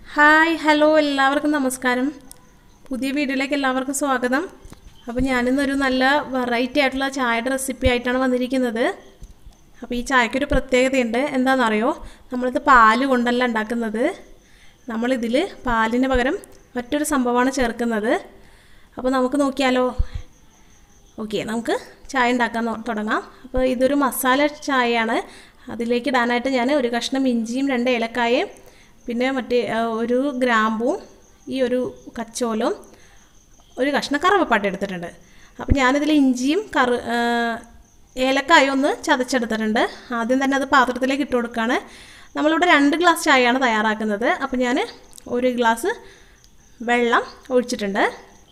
hi hello എല്ലാവർക്കും നമസ്കാരം പുതിയ വീഡിയോയിലേക്ക് എല്ലാവർക്കും സ്വാഗതം അപ്പോൾ ഞാനിന്നൊരു നല്ല വെറൈറ്റി ആയിട്ടുള്ള ചായയുടെ റെസിപ്പി ആയിട്ടാണ് വന്നിരിക്കുന്നത് അപ്പോൾ ഈ ചായക്കൊരു പ്രത്യേകതയുണ്ട് എന്താണെന്നറിയോ നമ്മളിത് പാല് കൊണ്ടല്ല ഉണ്ടാക്കുന്നത് നമ്മളിതിൽ പാലിന് പകരം മറ്റൊരു സംഭവമാണ് ചേർക്കുന്നത് അപ്പോൾ നമുക്ക് നോക്കിയാലോ ഓക്കെ നമുക്ക് ചായ ഉണ്ടാക്കാൻ നോ- തുടങ്ങാം അപ്പോൾ ഇതൊരു മസാല ചായയാണ് അതിലേക്ക് ഇടാനായിട്ട് ഞാൻ ഒരു കഷ്ണം ഇഞ്ചിയും രണ്ട് ഏലക്കായയും പിന്നെ മറ്റേ ആ, ഒരു ഗ്രാമ്പും ഈ ഒരു കച്ചോലും ഒരു കഷ്ണം കറുവപ്പാട്ട് എടുത്തിട്ടുണ്ട് അപ്പോൾ ഞാനിതിൽ ഇഞ്ചിയും കറു ആ, ഏലക്കായും ഒന്ന് ചതച്ചെടുത്തിട്ടുണ്ട് ആദ്യം തന്നെ അത് പാത്രത്തിലേക്ക് ഇട്ട് കൊടുക്കുകയാണ് നമ്മളിവിടെ രണ്ട് ഗ്ലാസ് ചായയാണ് തയ്യാറാക്കുന്നത് അപ്പോൾ ഞാൻ ഒരു ഗ്ലാസ് വെള്ളം ഒഴിച്ചിട്ടുണ്ട്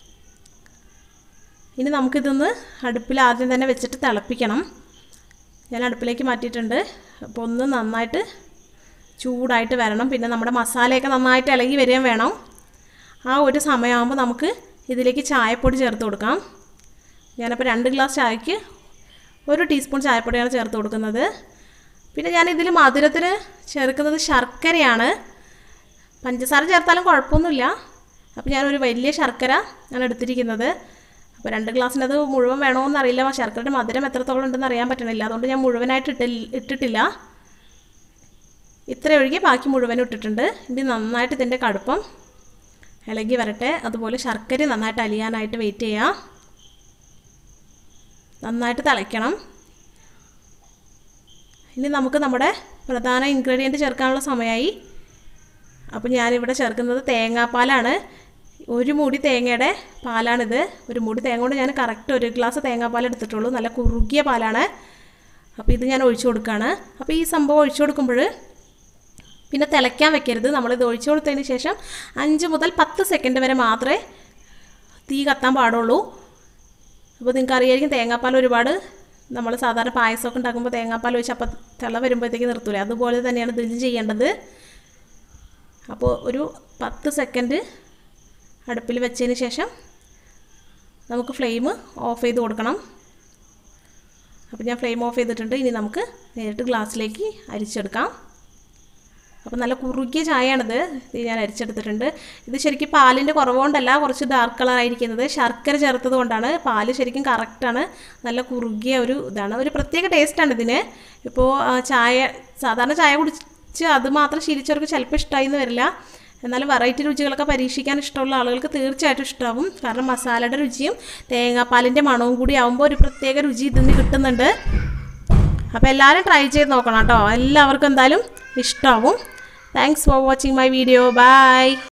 ഇനി നമുക്കിതൊന്ന് അടുപ്പിൽ ആദ്യം തന്നെ വെച്ചിട്ട് തിളപ്പിക്കണം ഞാൻ അടുപ്പിലേക്ക് മാറ്റിയിട്ടുണ്ട് അപ്പോൾ ഒന്ന് നന്നായിട്ട് ചൂടായിട്ട് വരണം പിന്നെ നമ്മുടെ മസാലയൊക്കെ നന്നായിട്ട് ഇളകി വരികയും വേണം ആ ഒരു സമയമാകുമ്പോൾ നമുക്ക് ഇതിലേക്ക് ചായപ്പൊടി ചേർത്ത് കൊടുക്കാം ഞാനപ്പോൾ രണ്ട് ഗ്ലാസ് ചായക്ക് ഒരു ടീസ്പൂൺ ചായപ്പൊടിയാണ് ചേർത്ത് കൊടുക്കുന്നത് പിന്നെ ഞാൻ ഇതിൽ മധുരത്തിന് ചേർക്കുന്നത് ശർക്കരയാണ് പഞ്ചസാര ചേർത്താലും കുഴപ്പമൊന്നുമില്ല അപ്പോൾ ഞാനൊരു വലിയ ശർക്കര ഞാൻ എടുത്തിരിക്കുന്നത് അപ്പോൾ രണ്ട് ഗ്ലാസ്സിനത് മുഴുവൻ വേണമെന്ന് അറിയില്ല ആ ശർക്കരയുടെ മധുരം എത്രത്തോളം ഉണ്ടെന്ന് അറിയാൻ പറ്റണില്ല അതുകൊണ്ട് ഞാൻ മുഴുവനായിട്ട് ഇട്ടില്ല ഇട്ടിട്ടില്ല ഇത്ര ഒഴുകി ബാക്കി മുഴുവനും ഇട്ടിട്ടുണ്ട് ഇനി നന്നായിട്ട് ഇതിൻ്റെ കടുപ്പം ഇളകി വരട്ടെ അതുപോലെ ശർക്കര നന്നായിട്ട് അലിയാനായിട്ട് വെയിറ്റ് ചെയ്യാം നന്നായിട്ട് തിളയ്ക്കണം ഇനി നമുക്ക് നമ്മുടെ പ്രധാന ഇൻഗ്രീഡിയൻറ്റ് ചേർക്കാനുള്ള സമയമായി അപ്പോൾ ഞാനിവിടെ ചേർക്കുന്നത് തേങ്ങാപ്പാലാണ് ഒരു മൂടി തേങ്ങയുടെ പാലാണിത് ഒരു മൂടി തേങ്ങ കൊണ്ട് ഞാൻ കറക്റ്റ് ഒരു ഗ്ലാസ് തേങ്ങാപ്പാൽ എടുത്തിട്ടുള്ളൂ നല്ല കുറുകിയ പാലാണ് അപ്പോൾ ഇത് ഞാൻ ഒഴിച്ചു കൊടുക്കുകയാണ് അപ്പോൾ ഈ സംഭവം ഒഴിച്ചു കൊടുക്കുമ്പോൾ പിന്നെ തിളയ്ക്കാൻ വെക്കരുത് നമ്മളിത് ഒഴിച്ചു കൊടുത്തതിന് ശേഷം അഞ്ച് മുതൽ പത്ത് സെക്കൻഡ് വരെ മാത്രമേ തീ കത്താൻ പാടുള്ളൂ അപ്പോൾ നിങ്ങൾക്ക് അറിയായിരിക്കും തേങ്ങാപ്പാൽ ഒരുപാട് നമ്മൾ സാധാരണ പായസമൊക്കെ ഉണ്ടാക്കുമ്പോൾ തേങ്ങാപ്പാൽ ഒഴിച്ച് അപ്പം തിള വരുമ്പോഴത്തേക്ക് നിർത്തൂലേ അതുപോലെ തന്നെയാണ് ഇതിൽ ചെയ്യേണ്ടത് അപ്പോൾ ഒരു പത്ത് സെക്കൻഡ് അടുപ്പിൽ വെച്ചതിന് ശേഷം നമുക്ക് ഫ്ലെയിം ഓഫ് ചെയ്ത് കൊടുക്കണം അപ്പോൾ ഞാൻ ഫ്ലെയിം ഓഫ് ചെയ്തിട്ടുണ്ട് ഇനി നമുക്ക് നേരിട്ട് ഗ്ലാസ്സിലേക്ക് അരിച്ചെടുക്കാം അപ്പോൾ നല്ല കുറുകിയ ചായയാണിത് ഇത് ഞാൻ അരിച്ചെടുത്തിട്ടുണ്ട് ഇത് ശരിക്കും പാലിൻ്റെ കുറവുകൊണ്ടല്ല കുറച്ച് ഡാർക്ക് കളറായിരിക്കുന്നത് ശർക്കര ചേർത്തത് കൊണ്ടാണ് പാല് ശരിക്കും കറക്റ്റാണ് നല്ല കുറുകിയ ഒരു ഇതാണ് ഒരു പ്രത്യേക ടേസ്റ്റാണ് ഇതിന് ഇപ്പോൾ ആ, ചായ സാധാരണ ചായ കുടിച്ച് അത് മാത്രം ശീലിച്ചവർക്ക് ചിലപ്പോൾ ഇഷ്ടമായി എന്ന് വരില്ല എന്നാലും വെറൈറ്റി രുചികളൊക്കെ പരീക്ഷിക്കാൻ ഇഷ്ടമുള്ള ആളുകൾക്ക് തീർച്ചയായിട്ടും ഇഷ്ടമാവും കാരണം മസാലയുടെ രുചിയും തേങ്ങാപ്പാലിൻ്റെ മണവും കൂടി ആകുമ്പോൾ ഒരു പ്രത്യേക രുചി ഇതിന് കിട്ടുന്നുണ്ട് അപ്പോൾ എല്ലാവരും ട്രൈ ചെയ്ത് നോക്കണം കേട്ടോ എല്ലാവർക്കും എന്തായാലും ഇഷ്ടമാവും thanks for watching my video by